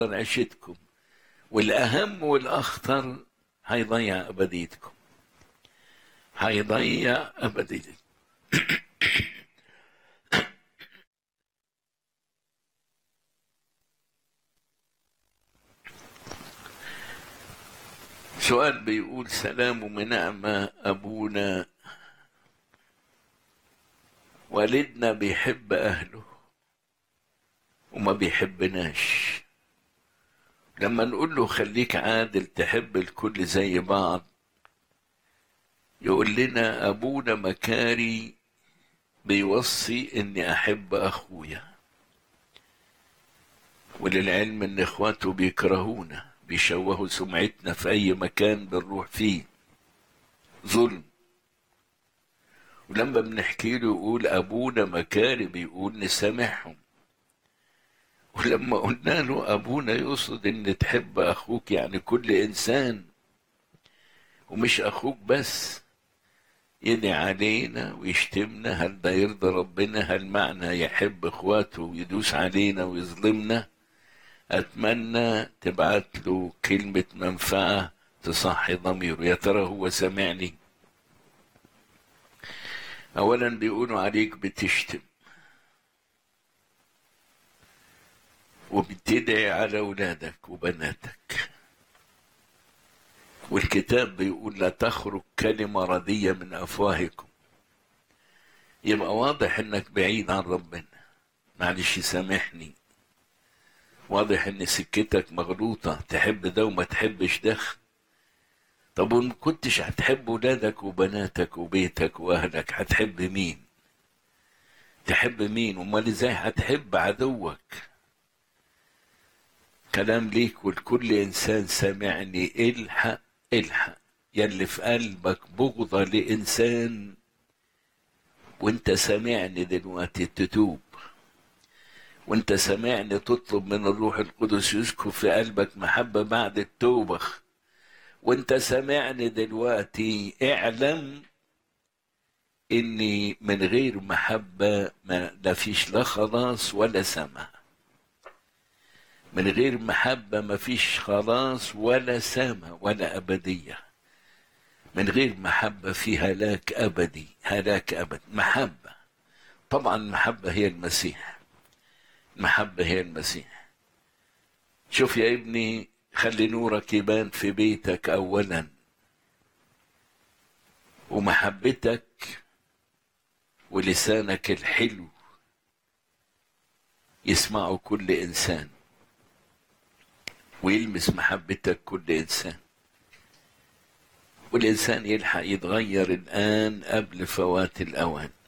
عيشتكم والأهم والأخطر هيضيع أبديتكم هيضيع أبديتكم سؤال بيقول سلام ونعمة أبونا والدنا بيحب أهله وما بيحبناش لما نقول له خليك عادل تحب الكل زي بعض يقول لنا أبونا مكاري بيوصي إني أحب أخويا وللعلم إن إخواته بيكرهونا بيشوهوا سمعتنا في أي مكان بنروح فيه ظلم ولما بنحكي له يقول أبونا مكاري بيقول نسامحهم ولما قلنا له أبونا يقصد إن تحب أخوك يعني كل إنسان ومش أخوك بس يدعي علينا ويشتمنا هل ده يرضى ربنا هل معنى يحب إخواته ويدوس علينا ويظلمنا أتمنى تبعت له كلمة منفعة تصحي ضميره يا ترى هو سامعني أولا بيقولوا عليك بتشتم وبتدعي على أولادك وبناتك والكتاب بيقول لا تخرج كلمة ردية من أفواهكم يبقى واضح إنك بعيد عن ربنا معلش سامحني واضح إن سكتك مغلوطة تحب ده وما تحبش ده طب وإن كنتش هتحب ولادك وبناتك وبيتك وأهلك هتحب مين؟ تحب مين؟ أمال إزاي هتحب عدوك؟ كلام ليك ولكل انسان سامعني الحق الحق يلي في قلبك بغضة لإنسان وانت سامعني دلوقتي تتوب وانت سامعني تطلب من الروح القدس يسكن في قلبك محبة بعد التوبة وانت سامعني دلوقتي اعلم اني من غير محبة ما لا فيش لا خلاص ولا سمع من غير محبة مفيش خلاص ولا سامة ولا أبدية من غير محبة في هلاك أبدي هلاك أبد محبة طبعا المحبة هي المسيح المحبة هي المسيح شوف يا ابني خلي نورك يبان في بيتك أولا ومحبتك ولسانك الحلو يسمعه كل إنسان ويلمس محبتك كل إنسان والإنسان يلحق يتغير الآن قبل فوات الأوان